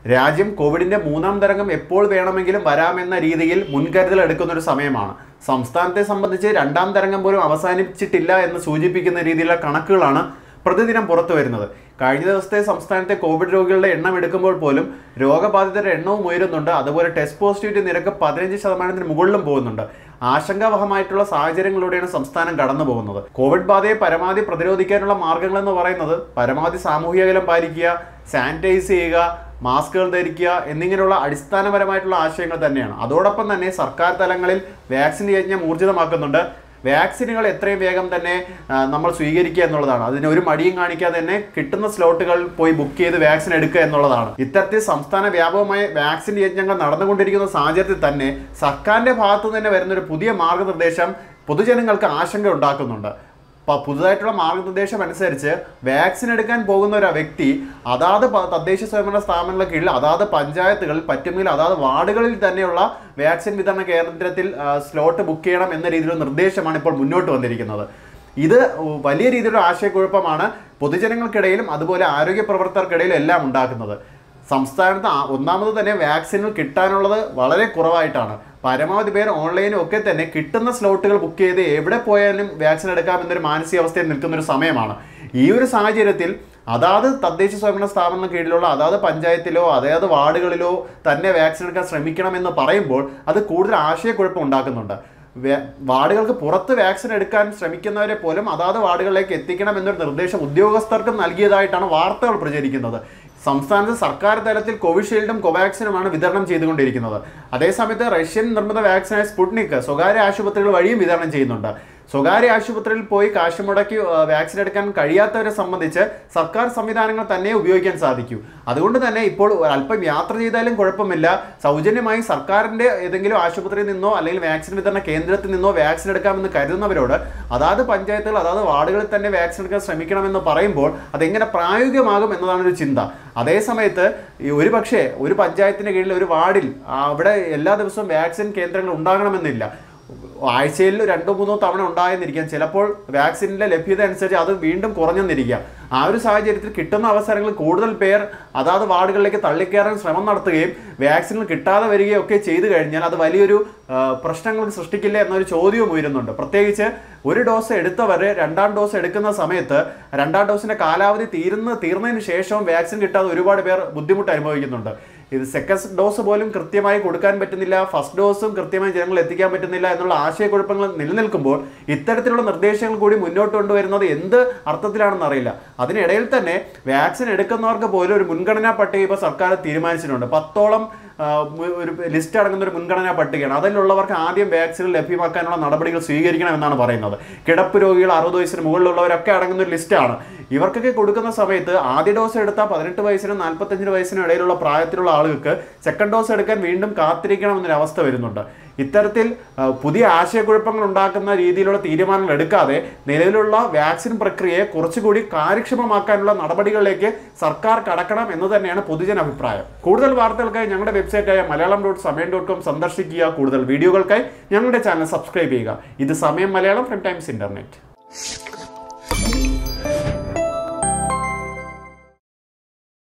രാജ്യം കോവിഡിന്റെ മൂന്നാം തരംഗം എപ്പോൾ വേണമെങ്കിലും വരാമെന്ന രീതിയിൽ മുൻകരുതൽ എടുക്കുന്ന ഒരു സമയമാണ് സംസ്ഥാനത്തെ സംബന്ധിച്ച് രണ്ടാം തരംഗം പോലും അവസാനിച്ചിട്ടില്ല എന്ന് സൂചിപ്പിക്കുന്ന രീതിയിലുള്ള കണക്കുകളാണ് പ്രതിദിനം പുറത്തു വരുന്നത് കഴിഞ്ഞ ദിവസത്തെ സംസ്ഥാനത്തെ കോവിഡ് രോഗികളുടെ എണ്ണം എടുക്കുമ്പോൾ പോലും രോഗബാധിതരുടെ എണ്ണവും ഉയരുന്നുണ്ട് അതുപോലെ ടെസ്റ്റ് പോസിറ്റിവിറ്റി നിരക്ക് പതിനഞ്ച് ശതമാനത്തിന് മുകളിലും പോകുന്നുണ്ട് ആശങ്കാവഹമായിട്ടുള്ള സാഹചര്യങ്ങളിലൂടെയാണ് സംസ്ഥാനം കടന്നു പോകുന്നത് കോവിഡ് ബാധയെ പരമാവധി പ്രതിരോധിക്കാനുള്ള മാർഗങ്ങൾ എന്ന് പറയുന്നത് പരമാവധി സാമൂഹിക അകലം പാലിക്കുക സാനിറ്റൈസ് ചെയ്യുക മാസ്കുകൾ ധരിക്കുക എന്നിങ്ങനെയുള്ള അടിസ്ഥാനപരമായിട്ടുള്ള ആശയങ്ങൾ തന്നെയാണ് അതോടൊപ്പം തന്നെ സർക്കാർ തലങ്ങളിൽ വാക്സിൻ യജ്ഞം ഊർജിതമാക്കുന്നുണ്ട് വാക്സിനുകൾ എത്രയും വേഗം തന്നെ ആ, നമ്മൾ സ്വീകരിക്കുക എന്നുള്ളതാണ് അതിന് ഒരു മടിയും കാണിക്കാതെ തന്നെ കിട്ടുന്ന സ്ലോട്ടുകൾ പോയി ബുക്ക് ചെയ്ത് വാക്സിൻ എടുക്കുക എന്നുള്ളതാണ് ഇത്തരത്തിൽ സംസ്ഥാന വ്യാപകമായ വാക്സിൻ യജ്ഞങ്ങൾ നടന്നുകൊണ്ടിരിക്കുന്ന സാഹചര്യത്തിൽ തന്നെ സർക്കാരിന്റെ ഭാഗത്തു തന്നെ വരുന്ന ഒരു പുതിയ മാർഗനിർദ്ദേശം പൊതുജനങ്ങൾക്ക് ആശങ്ക ഉണ്ടാക്കുന്നുണ്ട് പ- പുതുതായിട്ടുള്ള മാർഗനിർദ്ദേശം അനുസരിച്ച് വാക്സിൻ എടുക്കാൻ പോകുന്ന ഒരു വ്യക്തി അതാത് പ- തദ്ദേശ സ്വയംഭരണ സ്ഥാപനങ്ങളുടെ കീഴിൽ അതാത് പഞ്ചായത്തുകളിൽ പറ്റുമെങ്കിൽ അതാത് വാർഡുകളിൽ തന്നെയുള്ള വാക്സിൻ വിതരണ കേന്ദ്രത്തിൽ ആ, സ്ലോട്ട് ബുക്ക് ചെയ്യണം എന്ന രീതിയിലുള്ള നിർദ്ദേശമാണ് ഇപ്പോൾ മുന്നോട്ട് വന്നിരിക്കുന്നത് ഇത് വലിയ രീതിയിലുള്ള ആശയക്കുഴപ്പമാണ് പൊതുജനങ്ങൾക്കിടയിലും അതുപോലെ ആരോഗ്യ പ്രവർത്തകർക്കിടയിലും എല്ലാം ഉണ്ടാക്കുന്നത് സംസ്ഥാനത്ത് ആ- ഒന്നാമത് തന്നെ വാക്സിനുകൾ കിട്ടാനുള്ളത് വളരെ കുറവായിട്ടാണ് പരമാവധി പേർ ഓൺലൈനും ഒക്കെ തന്നെ കിട്ടുന്ന സ്ലോട്ടുകൾ ബുക്ക് ചെയ്ത് എവിടെ പോയാലും വാക്സിൻ എടുക്കാമെന്നൊരു മാനസികാവസ്ഥയിൽ നിൽക്കുന്ന ഒരു സമയമാണ് ഈ ഒരു സാഹചര്യത്തിൽ അതാത് തദ്ദേശ സ്വയംഭരണ സ്ഥാപന കീഴിലുള്ള അതാത് പഞ്ചായത്തിലോ അതാത് വാർഡുകളിലോ തന്നെ വാക്സിൻ എടുക്കാൻ ശ്രമിക്കണമെന്ന് പറയുമ്പോൾ അത് കൂടുതൽ ആശയക്കുഴപ്പം ഉണ്ടാക്കുന്നുണ്ട് വേ- വാർഡുകൾക്ക് പുറത്ത് വാക്സിൻ എടുക്കാൻ ശ്രമിക്കുന്നവരെ പോലും അതാത് വാർഡുകളിലേക്ക് എത്തിക്കണം എന്നൊരു നിർദ്ദേശം ഉദ്യോഗസ്ഥർക്കും നൽകിയതായിട്ടാണ് വാർത്തകൾ പ്രചരിക്കുന്നത് സംസ്ഥാനത്ത് സർക്കാർ തലത്തിൽ കോവിഷീൽഡും കോവാക്സിനുമാണ് വിതരണം ചെയ്തുകൊണ്ടിരിക്കുന്നത് അതേസമയത്ത് റഷ്യൻ നിർമ്മിത വാക്സിനായ സ്പുട്നിക് സ്വകാര്യ ആശുപത്രികൾ വഴിയും വിതരണം ചെയ്യുന്നുണ്ട് സ്വകാര്യ ആശുപത്രിയിൽ പോയി കാശ് മുടക്കി ആ, വാക്സിൻ എടുക്കാൻ കഴിയാത്തവരെ സംബന്ധിച്ച് സർക്കാർ സംവിധാനങ്ങൾ തന്നെ ഉപയോഗിക്കാൻ സാധിക്കൂ അതുകൊണ്ട് തന്നെ ഇപ്പോൾ അല്പം യാത്ര ചെയ്താലും കുഴപ്പമില്ല സൗജന്യമായി സർക്കാരിൻ്റെ ഏതെങ്കിലും ആശുപത്രിയിൽ നിന്നോ അല്ലെങ്കിൽ വാക്സിൻ വിതരണ കേന്ദ്രത്തിൽ നിന്നോ വാക്സിൻ എടുക്കാമെന്ന് കരുതുന്നവരോട് അതാത് പഞ്ചായത്തുകൾ അതാത് വാർഡുകളിൽ തന്നെ വാക്സിൻ എടുക്കാൻ ശ്രമിക്കണമെന്ന് പറയുമ്പോൾ അതെങ്ങനെ പ്രായോഗികമാകും എന്നതാണ് ഒരു ചിന്ത അതേ സമയത്ത് ഈ ഒരു പക്ഷേ ഒരു പഞ്ചായത്തിന് കീഴിൽ ഒരു വാർഡിൽ ആ, അവിടെ എല്ലാ ദിവസവും വാക്സിൻ കേന്ദ്രങ്ങൾ ഉണ്ടാകണമെന്നില്ല ആഴ്ചയിൽ രണ്ടോ മൂന്നോ തവണ ഉണ്ടായെന്നിരിക്കാം ചിലപ്പോൾ വാക്സിനിന്റെ ലഭ്യത അനുസരിച്ച് അത് വീണ്ടും കുറഞ്ഞെന്നിരിക്കാം ആ ഒരു സാഹചര്യത്തിൽ കിട്ടുന്ന അവസരങ്ങളിൽ കൂടുതൽ പേർ അതാത് വാർഡുകളിലേക്ക് തള്ളിക്കയറാൻ ശ്രമം നടത്തുകയും വാക്സിനുകൾ കിട്ടാതെ വരികയും ഒക്കെ ചെയ്തു കഴിഞ്ഞാൽ അത് വലിയൊരു ആ, പ്രശ്നങ്ങൾ സൃഷ്ടിക്കില്ല എന്നൊരു ചോദ്യവും ഉയരുന്നുണ്ട് പ്രത്യേകിച്ച് ഒരു ഡോസ് എടുത്തവർ രണ്ടാം ഡോസ് എടുക്കുന്ന സമയത്ത് രണ്ടാം ഡോസിന്റെ കാലാവധി തീരുന്ന തീർന്നതിന് ശേഷവും വാക്സിൻ കിട്ടാതെ ഒരുപാട് പേർ ബുദ്ധിമുട്ട് അനുഭവിക്കുന്നുണ്ട് ഇത് സെക്കൻഡ് ഡോസ് പോലും കൃത്യമായി കൊടുക്കാൻ പറ്റുന്നില്ല ഫസ്റ്റ് ഡോസും കൃത്യമായി ജനങ്ങളിൽ എത്തിക്കാൻ പറ്റുന്നില്ല എന്നുള്ള ആശയക്കുഴപ്പങ്ങൾ നിലനിൽക്കുമ്പോൾ ഇത്തരത്തിലുള്ള നിർദ്ദേശങ്ങൾ കൂടി മുന്നോട്ട് കൊണ്ടുവരുന്നത് എന്ത് അർത്ഥത്തിലാണെന്ന് അറിയില്ല അതിനിടയിൽ തന്നെ വാക്സിൻ എടുക്കുന്നവർക്ക് പോലും ഒരു മുൻഗണനാ പട്ടിക ഇപ്പോൾ സർക്കാർ തീരുമാനിച്ചിട്ടുണ്ട് പത്തോളം ആ, മു- ഒരു ലിസ്റ്റ് അടങ്ങുന്ന ഒരു മുൻഗണനാ പട്ടികയാണ് അതിലുള്ളവർക്ക് ആദ്യം വാക്സിൻ ലഭ്യമാക്കാനുള്ള നടപടികൾ സ്വീകരിക്കണമെന്നാണ് പറയുന്നത് കിടപ്പ് രോഗികൾ അറുപത് വയസ്സിന് മുകളിലുള്ളവരൊക്കെ അടങ്ങുന്ന ഒരു ലിസ്റ്റാണ് ഇവർക്കൊക്കെ കൊടുക്കുന്ന സമയത്ത് ആദ്യ ഡോസ് എടുത്താൽ പതിനെട്ട് വയസ്സിനും നാൽപ്പത്തഞ്ചിന് വയസ്സിനും ഇടയിലുള്ള പ്രായത്തിലുള്ള ആളുകൾക്ക് സെക്കൻഡ് ഡോസ് എടുക്കാൻ വീണ്ടും കാത്തിരിക്കണം എന്നൊരു അവസ്ഥ വരുന്നുണ്ട് ഇത്തരത്തിൽ ആ, പുതിയ ആശയക്കുഴപ്പങ്ങൾ ഉണ്ടാക്കുന്ന രീതിയിലുള്ള തീരുമാനങ്ങൾ എടുക്കാതെ നിലവിലുള്ള വാക്സിൻ പ്രക്രിയയെ കുറച്ചുകൂടി കാര്യക്ഷമമാക്കാനുള്ള നടപടികളിലേക്ക് സർക്കാർ കടക്കണം എന്ന് തന്നെയാണ് പൊതുജന അഭിപ്രായം കൂടുതൽ വാർത്തകൾക്കായി ഞങ്ങളുടെ വെബ്സൈറ്റായ Malayalam dot Samayam dot com സന്ദർശിക്കുക കൂടുതൽ വീഡിയോകൾക്കായി ഞങ്ങളുടെ ചാനൽ സബ്സ്ക്രൈബ് ചെയ്യുക ഇത് സമയം മലയാളം ഫ്രം ടൈംസ് ഇന്റർനെറ്റ്